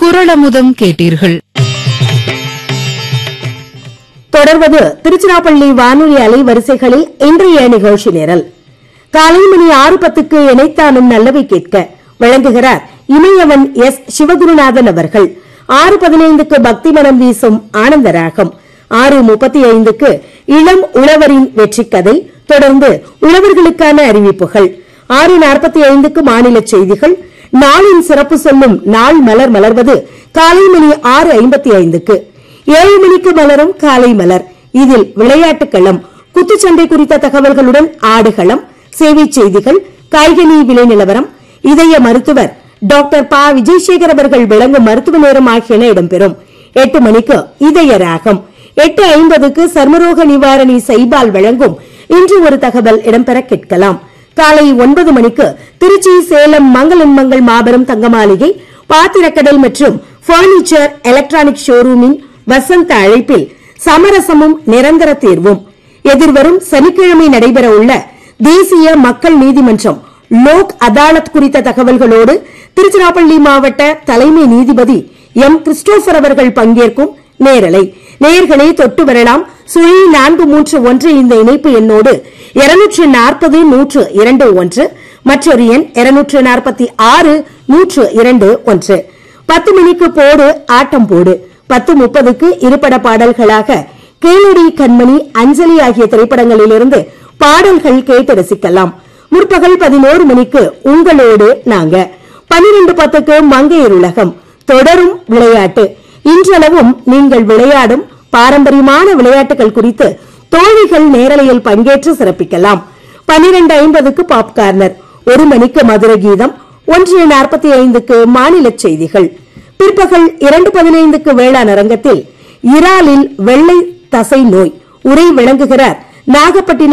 குரலமுதம் கேட்டீர்கள் தொடர்வது திருச்சிராப்பள்ளி வானொலி அலைவரிசைகளில் இன்றைய நிகழ்ச்சி நிரல் காலை மணி ஆறு பத்துக்கு இணைத்தானும் நல்லவை கேட்க வழங்குகிறார் இமயவன் எஸ் சிவகுருநாதன் அவர்கள் ஆறு பதினைந்துக்கு பக்தி மனம் வீசும் ஆனந்த ராகம் ஆறு முப்பத்தி ஐந்துக்கு இளம் உழவரின் வெற்றிக் கதை தொடர்ந்து உழவர்களுக்கான அறிவிப்புகள் ஆறு நாற்பத்தி ஐந்துக்கு மாநில செய்திகள் நாளின் சிறப்பு சொல்லும் நாள் மலர் மலர்வது காலை மணி ஆறு ஐம்பத்தி ஐந்துக்கு ஏழு மணிக்கு மலரும் காலை மலர் இதில் விளையாட்டுக் களம் குத்துச்சண்டை குறித்த தகவல்களுடன் ஆடுகளம் சேவை செய்திகள் காய்கனி விலை நிலவரம் இதய மருத்துவர் டாக்டர் ப விஜயசேகர் அவர்கள் விளங்கும் மருத்துவ நேரம் ஆகியன இடம்பெறும் எட்டு மணிக்கு இதய ராகம் எட்டு ஐம்பதுக்கு சர்மரோக நிவாரணி சைபால் வழங்கும் இன்று ஒரு தகவல் இடம்பெற கேட்கலாம் காலை ஒன்பது மணிக்கு திருச்சி சேலம் மங்களன் மங்கள் மாபெரும் தங்க மாளிகை பாத்திரக்கடல் மற்றும் பர்னிச்சர் எலக்ட்ரானிக் ஷோரூமின் வசந்த அழைப்பில் சமரசமும் நிரந்தர தீர்வும் எதிர்வரும் சனிக்கிழமை நடைபெற உள்ள தேசிய மக்கள் நீதிமன்றம் லோக் அதாலத் குறித்த தகவல்களோடு திருச்சிராப்பள்ளி மாவட்ட தலைமை நீதிபதி எம் கிறிஸ்டோபர் அவர்கள் பங்கேற்கும் நேரலை நேயர்களே தொட்டு வரலாம் சுழி நான்கு மூன்று ஒன்று இந்த இணைப்பு எண்ணோடு இருநூற்று நாற்பது நூற்று இரண்டு ஒன்று மற்றொரு எண் இருநூற்று நாற்பத்தி ஆறு நூற்று இரண்டு ஒன்று பத்து மணிக்கு போடு ஆட்டம் போடு பத்து முப்பதுக்கு இருபட பாடல்களாக கேளடி கண்மணி அஞ்சலி ஆகிய திரைப்படங்களிலிருந்து பாடல்கள் கேட்டு ரசிக்கலாம் முற்பகல் பதினோரு மணிக்கு உங்களோடு நாங்க பன்னிரண்டு பத்துக்கு மங்கையர் உலகம் தொடரும் விளையாட்டு இன்றளவும் நீங்கள் விளையாடும் பாரம்பரியமான விளையாட்டுகள் குறித்து தோழிகள் நேரலையில் பங்கேற்று சிறப்பிக்கலாம் பன்னிரண்டு ஐம்பதுக்கு பாப் கார்னர் ஒரு மணிக்கு மதுர கீதம் ஒன்று நாற்பத்தி ஐந்துக்கு மாநில செய்திகள் பிற்பகல் இரண்டு பதினைந்துக்கு வேளாண் அரங்கத்தில் இறாலில் வெள்ளை தசை நோய் உரை விளங்குகிறார் நாகப்பட்டினம்